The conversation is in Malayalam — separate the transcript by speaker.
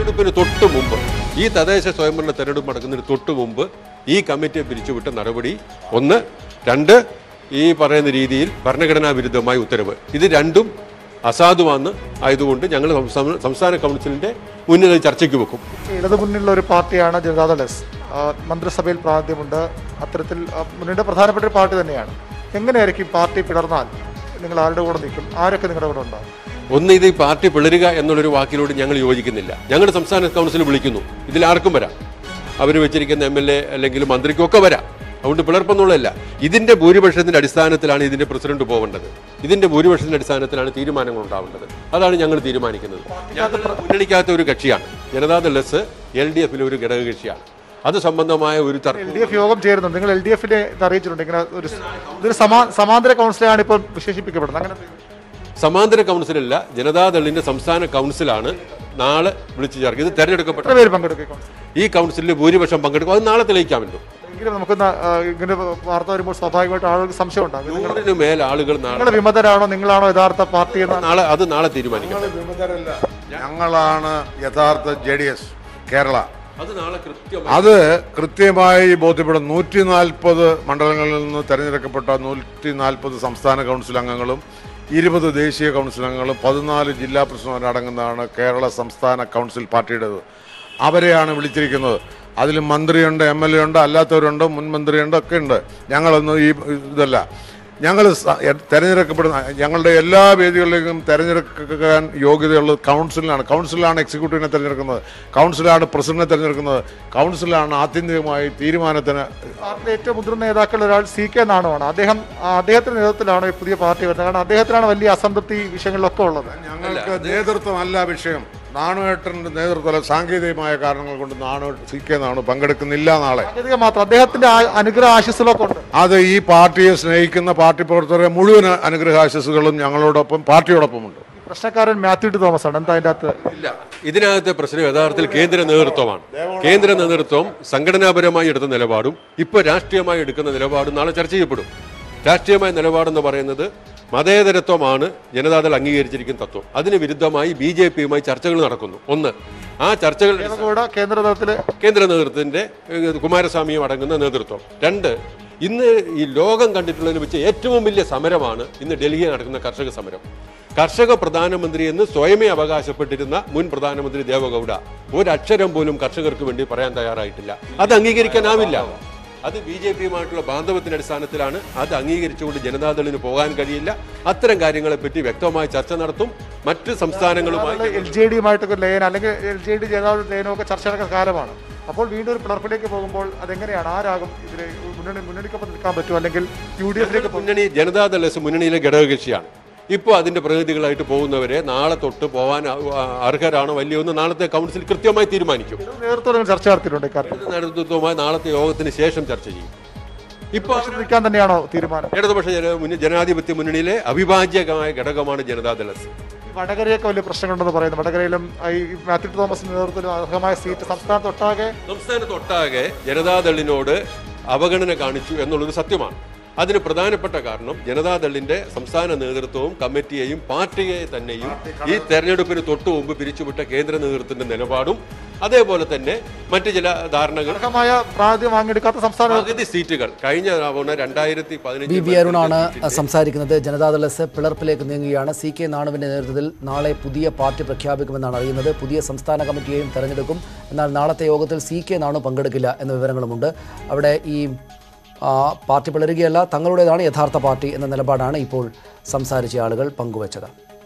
Speaker 1: തെരഞ്ഞെടുപ്പിന് തൊട്ട് മുമ്പ് ഈ തദ്ദേശ സ്വയംഭരണ തെരഞ്ഞെടുപ്പ് നടക്കുന്നതിന് തൊട്ട് മുമ്പ് ഈ കമ്മിറ്റിയെ പിരിച്ചുവിട്ട നടപടി ഒന്ന് രണ്ട് ഈ പറയുന്ന രീതിയിൽ ഭരണഘടനാ വിരുദ്ധമായ ഉത്തരവ് ഇത് രണ്ടും അസാധുവാന്ന് ആയതുകൊണ്ട് ഞങ്ങൾ സംസ്ഥാന- സംസ്ഥാന കൗൺസിലിന്റെ മുന്നിൽ അത് ചർച്ചയ്ക്ക് വെക്കും
Speaker 2: ഇടതുമുന്നിലുള്ള ഒരു പാർട്ടിയാണ് ജനതാദൾ എസ് ആ, മന്ത്രിസഭയിൽ പ്രാതിനിധ്യമുണ്ട് അത്തരത്തിൽ ആ, മുന്നണിയുടെ പ്രധാനപ്പെട്ട ഒരു പാർട്ടി തന്നെയാണ് എങ്ങനെയായിരിക്കും പാർട്ടി പിളർന്നാൽ നിങ്ങൾ ആരുടെ കൂടെ നിൽക്കും ആരൊക്കെ നിങ്ങളുടെ കൂടെ ഉണ്ടാവും
Speaker 1: ഒന്ന് ഇത് ഈ പാർട്ടി പിളരുക എന്നുള്ളൊരു വാക്കിനോട് ഞങ്ങൾ യോജിക്കുന്നില്ല ഞങ്ങളുടെ സംസ്ഥാന കൗൺസിൽ വിളിക്കുന്നു ഇതിൽ ആർക്കും വരാം അവർ വെച്ചിരിക്കുന്ന എം എൽ എ അല്ലെങ്കിൽ മന്ത്രിക്കും ഒക്കെ വരാം അതുകൊണ്ട് പിളർപ്പെന്നുള്ളതല്ല ഇതിന്റെ ഭൂരിപക്ഷത്തിന്റെ അടിസ്ഥാനത്തിലാണ് ഇതിന്റെ പ്രസിഡന്റ് പോകേണ്ടത് ഇതിന്റെ ഭൂരിപക്ഷത്തിന്റെ അടിസ്ഥാനത്തിലാണ് തീരുമാനങ്ങൾ ഉണ്ടാവേണ്ടത് അതാണ് ഞങ്ങൾ തീരുമാനിക്കുന്നത് ഞങ്ങൾ മുന്നണിക്കാത്ത ഒരു കക്ഷിയാണ് ജനതാദൾ എസ് എൽ ഡി എഫിലെ ഒരു ഘടകകക്ഷിയാണ് അത് സംബന്ധമായ ഒരു
Speaker 2: എൽ
Speaker 1: തർക്കം
Speaker 2: ഡി എഫ് യോഗം ചേരുന്നുണ്ട് നിങ്ങൾ എൽ ഡി എഫിനെ ഇത് അറിയിച്ചിട്ടുണ്ട് ഇങ്ങനെ ഒരു ഇതൊരു സമാ സമാന്തര കൗൺസിലാണ് ഇപ്പോൾ വിശേഷിപ്പിക്കപ്പെടുന്നത് അങ്ങനെ
Speaker 1: സമാന്തര കൗൺസിലല്ല ജനതാദളിന്റെ സംസ്ഥാന കൗൺസിലാണ് നാളെ വിളിച്ചു ചേർക്കുക ഇത് തെരഞ്ഞെടുക്കപ്പെട്ട
Speaker 2: എത്ര പേര് പങ്കെടുക്കും ഈ കൗൺസിൽ
Speaker 1: ഈ കൗൺസിലിൽ ഭൂരിപക്ഷം പങ്കെടുക്കും അത് നാളെ തെളിയിക്കാമല്ലോ
Speaker 2: എങ്കിലും നമുക്ക് ഇങ്ങനെ വാർത്ത വരുമ്പോൾ സ്വാഭാവികമായിട്ട് ആളുകൾക്ക് സംശയം ഉണ്ടാകും നിങ്ങൾ
Speaker 1: നൂറിന് മേൽ ആളുകൾ നാളെ
Speaker 2: നിങ്ങൾ വിമതരാണോ നിങ്ങളാണോ യഥാർത്ഥ പാർട്ടി എന്ന്
Speaker 1: നാളെ അത് നാളെ തീരുമാനിക്കാം
Speaker 3: വിമതരല്ല ഞങ്ങളാണ് യഥാർത്ഥ ജെ ഡി എസ് കേരള
Speaker 1: അത് നാളെ കൃത്യമായി
Speaker 3: അത് കൃത്യമായി ബോധ്യപ്പെടും നൂറ്റി നാൽപ്പത് മണ്ഡലങ്ങളിൽ നിന്ന് തെരഞ്ഞെടുക്കപ്പെട്ട നൂറ്റി നാൽപ്പത് സംസ്ഥാന കൗൺസിൽ അംഗങ്ങളും ഇരുപത് ദേശീയ കൗൺസിൽ അംഗങ്ങളും പതിനാല് ജില്ലാ പ്രസിഡന്റടങ്ങുന്നതാണ് കേരള സംസ്ഥാന കൗൺസിൽ പാർട്ടിയുടേത് അവരെയാണ് വിളിച്ചിരിക്കുന്നത് അതിൽ മന്ത്രിയുണ്ട് എം എൽ എ ഉണ്ട് അല്ലാത്തവരുണ്ട് മുൻ മന്ത്രിയുണ്ട് ഒക്കെ ഉണ്ട് ഞങ്ങളൊന്നും ഈ ഇതല്ല ഞങ്ങൾ തെരഞ്ഞെടുക്കപ്പെടുന്ന ഞങ്ങളുടെ എല്ലാ വേദികളിലേക്കും തെരഞ്ഞെടുക്കാൻ യോഗ്യതയുള്ളത് കൗൺസിലാണ് കൗൺസിലാണ് എക്സിക്യൂട്ടീവിനെ തിരഞ്ഞെടുക്കുന്നത് കൗൺസിലാണ് പ്രസിഡന്റിനെ തിരഞ്ഞെടുക്കുന്നത് കൗൺസിലാണ് ആത്യന്തികമായി തീരുമാനത്തിന്
Speaker 2: പാർട്ടിയിലെ ഏറ്റവും മുതിർന്ന നേതാക്കളിൽ ഒരാൾ സി കെ നാണുവാണ് അദ്ദേഹം ആ, അദ്ദേഹത്തിന്റെ നേതൃത്വത്തിലാണ് ഈ പുതിയ പാർട്ടി വരുന്നത് കാരണം അദ്ദേഹത്തിനാണ് വലിയ അസംതൃപ്തി വിഷയങ്ങളിലൊക്കെ ഉള്ളത്
Speaker 3: ഞങ്ങൾക്ക് നേതൃത്വമല്ല വിഷയം നാണുവേട്ടന്റെ നേതൃത്വം സാങ്കേതികമായ കാരണങ്ങൾ കൊണ്ട് നാണു സി കെ നാണു പങ്കെടുക്കുന്നില്ല നാളെ
Speaker 2: സാങ്കേതിക മാത്രം അദ്ദേഹത്തിന്റെ ആ- അനുഗ്രഹ ആശസ്സുകളൊക്കെ ഉണ്ട്
Speaker 3: അത് ഈ പാർട്ടിയെ സ്നേഹിക്കുന്ന പാർട്ടി പ്രവർത്തകരെ മുഴുവൻ അനുഗ്രഹാശസ്സുകളും ഞങ്ങളോടൊപ്പം പാർട്ടിയോടൊപ്പമുണ്ട്
Speaker 2: പ്രശ്നക്കാരൻ മാത്യു ടി തോമസ് ആണ് എന്താ അതിന്റെ അകത്ത്
Speaker 1: ഇല്ല ഇതിനകത്തെ പ്രശ്നം യഥാർത്ഥത്തിൽ കേന്ദ്ര നേതൃത്വമാണ് കേന്ദ്ര നേതൃത്വം സംഘടനാപരമായി എടുത്ത നിലപാടും ഇപ്പോൾ രാഷ്ട്രീയമായി എടുക്കുന്ന നിലപാടും നാളെ ചർച്ച ചെയ്യപ്പെടും രാഷ്ട്രീയമായ നിലപാടെന്ന് പറയുന്നത് മതേതരത്വമാണ് ജനതാദൾ അംഗീകരിച്ചിരിക്കുന്ന തത്വം അതിന് വിരുദ്ധമായി ബി ജെ പിയുമായി ചർച്ചകൾ നടക്കുന്നു ഒന്ന് ആ ചർച്ചകൾ
Speaker 2: കൂടെ കേന്ദ്ര തലത്തില്
Speaker 1: കേന്ദ്ര നേതൃത്വത്തിന്റെ ഏഹ്, കുമാരസ്വാമിയും അടങ്ങുന്ന നേതൃത്വം രണ്ട് ഇന്ന് ഈ ലോകം കണ്ടിട്ടുള്ളതിൽ വെച്ച് ഏറ്റവും വലിയ സമരമാണ് ഇന്ന് ഡൽഹിയിൽ നടക്കുന്ന കർഷക സമരം കർഷക പ്രധാനമന്ത്രി എന്ന് സ്വയമേ അവകാശപ്പെട്ടിരുന്ന മുൻ പ്രധാനമന്ത്രി ദേവഗൌഡ ഒരക്ഷരം പോലും കർഷകർക്ക് വേണ്ടി പറയാൻ തയ്യാറായിട്ടില്ല അത് അംഗീകരിക്കാനാവില്ല അത് ബി ജെ പിയുമായിട്ടുള്ള ബാന്ധവത്തിന്റെ അടിസ്ഥാനത്തിലാണ് അത് അംഗീകരിച്ചുകൊണ്ട് ജനതാദളിന് പോകാൻ കഴിയില്ല അത്തരം കാര്യങ്ങളെപ്പറ്റി വ്യക്തമായ ചർച്ച നടത്തും മറ്റ് സംസ്ഥാനങ്ങളുമായി
Speaker 2: എൽ ജെ ഡിയുമായിട്ടൊക്കെ ലയനം അല്ലെങ്കിൽ എൽ ജെ ഡി ജനതാദൾ ലയനവും ഒക്കെ ചർച്ച നടക്കുന്ന കാലമാണ് അപ്പോൾ വീണ്ടും ഒരു പിളർപ്പിലേക്ക് പോകുമ്പോൾ അതെങ്ങനെയാണ് ആരാകും ഇതിൽ മുന്നണി മുന്നണിക്കൊപ്പം നിൽക്കാൻ പറ്റുമോ അല്ലെങ്കിൽ യു ഡി എഫിലേക്ക്
Speaker 1: മുന്നണി ജനതാദൾ എസ് മുന്നണിയിലെ ഘടകകക്ഷിയാണ് ഇപ്പോൾ അതിന്റെ പ്രതിനിധികളായിട്ട് പോകുന്നവരെ നാളെ തൊട്ട് പോകാൻ അ- അ- അർഹരാണോ വലിയോ എന്ന് നാളത്തെ കൗൺസിൽ കൃത്യമായി തീരുമാനിക്കും
Speaker 2: നേതൃത്വം നിങ്ങൾ ചർച്ച നടത്തിയിട്ടുണ്ട് ഇക്കാര്യത്തിൽ
Speaker 1: ഇത് നേതൃത്വവുമായി നാളത്തെ യോഗത്തിന് ശേഷം ചർച്ച ചെയ്യും ഇപ്പോൾ
Speaker 2: നിൽക്കാൻ തന്നെയാണോ തീരുമാനം
Speaker 1: ഇടതുപക്ഷ ജന മുന്ന- ജനാധിപത്യ മുന്നണിയിലെ അവിഭാജ്യമായ ഘടകമാണ് ജനതാദൾ എസ്
Speaker 2: ഈ വടകരയൊക്കെ വലിയ പ്രശ്നങ്ങളുണ്ടെന്ന് പറയുന്നു വടകരയിലും ഈ മാത്യു ടി തോമസിന്റെ നേതൃത്വത്തിലും അർഹമായ സീറ്റ് സംസ്ഥാനത്തൊട്ടാകെ
Speaker 1: സംസ്ഥാനത്തൊട്ടാകെ ജനതാദളിനോട് അവഗണന കാണിച്ചു എന്നുള്ളത് സത്യമാണ് അതിന് പ്രധാനപ്പെട്ട കാരണം ജനതാദളിന്റെ സംസ്ഥാന നേതൃത്വവും കമ്മിറ്റിയെയും പാർട്ടിയെ തന്നെയും ഈ തെരഞ്ഞെടുപ്പിന് തൊട്ടു മുമ്പ് പിരിച്ചുവിട്ട കേന്ദ്ര നേതൃത്വത്തിന്റെ നിലപാടും അതേപോലെ തന്നെ മറ്റ് ചില ധാരണകൾ
Speaker 2: അർഹമായ പ്രാതിനിധ്യം വാങ്ങിയെടുക്കാത്ത സംസ്ഥാന
Speaker 1: പകുതി സീറ്റുകൾ കഴിഞ്ഞ തവണ രണ്ടായിരത്തി
Speaker 4: ബി
Speaker 1: പതിനഞ്ച്
Speaker 4: ബി അരുണാണ് സംസാരിക്കുന്നത് ജനതാദൾ എസ് പിളർപ്പിലേക്ക് നീങ്ങുകയാണ് സി കെ നാണുവിന്റെ നേതൃത്വത്തിൽ നാളെ പുതിയ പാർട്ടി പ്രഖ്യാപിക്കുമെന്നാണ് അറിയുന്നത് പുതിയ സംസ്ഥാന കമ്മിറ്റിയെയും തെരഞ്ഞെടുക്കും എന്നാൽ നാളത്തെ യോഗത്തിൽ സി കെ നാണു പങ്കെടുക്കില്ല എന്ന വിവരങ്ങളുമുണ്ട് അവിടെ ഈ ആ, പാർട്ടി പിളരുകയല്ല തങ്ങളുടേതാണ് യഥാർത്ഥ പാർട്ടി എന്ന നിലപാടാണ് ഇപ്പോൾ സംസാരിച്ച ആളുകൾ പങ്കുവച്ചത്